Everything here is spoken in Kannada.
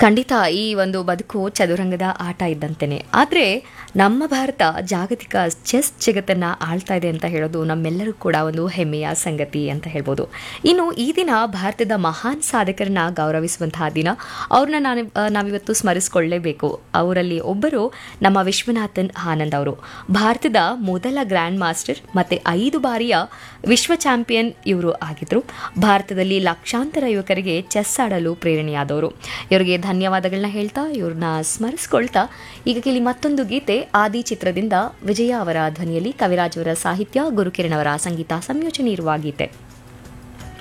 ಖಂಡಿತ ಈ ಒಂದು ಬದುಕು ಚದುರಂಗದ ಆಟ ಇದ್ದಂತೆಯೇ ಆದರೆ ನಮ್ಮ ಭಾರತ ಜಾಗತಿಕ ಚೆಸ್ ಜಗತ್ತನ್ನು ಆಳ್ತಾ ಇದೆ ಅಂತ ಹೇಳೋದು ನಮ್ಮೆಲ್ಲರೂ ಕೂಡ ಒಂದು ಹೆಮ್ಮೆಯ ಸಂಗತಿ ಅಂತ ಹೇಳ್ಬೋದು ಇನ್ನು ಈ ದಿನ ಭಾರತದ ಮಹಾನ್ ಸಾಧಕರನ್ನ ಗೌರವಿಸುವಂತಹ ದಿನ ಅವ್ರನ್ನ ನಾನು ಆ, ನಾವಿವತ್ತು ಸ್ಮರಿಸಿಕೊಳ್ಳಲೇಬೇಕು ಅವರಲ್ಲಿ ಒಬ್ಬರು ನಮ್ಮ ವಿಶ್ವನಾಥನ್ ಆನಂದ್ ಅವರು ಭಾರತದ ಮೊದಲ ಗ್ರ್ಯಾಂಡ್ ಮಾಸ್ಟರ್ ಮತ್ತೆ ಐದು ಬಾರಿಯ ವಿಶ್ವ ಚಾಂಪಿಯನ್ ಇವರು ಆಗಿದ್ರು ಭಾರತದಲ್ಲಿ ಲಕ್ಷಾಂತರ ಯುವಕರಿಗೆ ಚೆಸ್ ಆಡಲು ಪ್ರೇರಣೆಯಾದವರು ಇವರಿಗೆ ಧನ್ಯವಾದಗಳನ್ನ ಹೇಳ್ತಾ ಇವ್ರನ್ನ ಸ್ಮರಿಸ್ಕೊಳ್ತಾ ಈಗ ಕೇಳಿ ಮತ್ತೊಂದು ಗೀತೆ ಆದಿ ಚಿತ್ರದಿಂದ ವಿಜಯ ಅವರ ಧ್ವನಿಯಲ್ಲಿ ಕವಿರಾಜ್ ಅವರ ಸಾಹಿತ್ಯ ಗುರುಕಿರಣ್ ಅವರ ಸಂಗೀತ ಸಂಯೋಜನೆ ಇರುವ ಗೀತೆ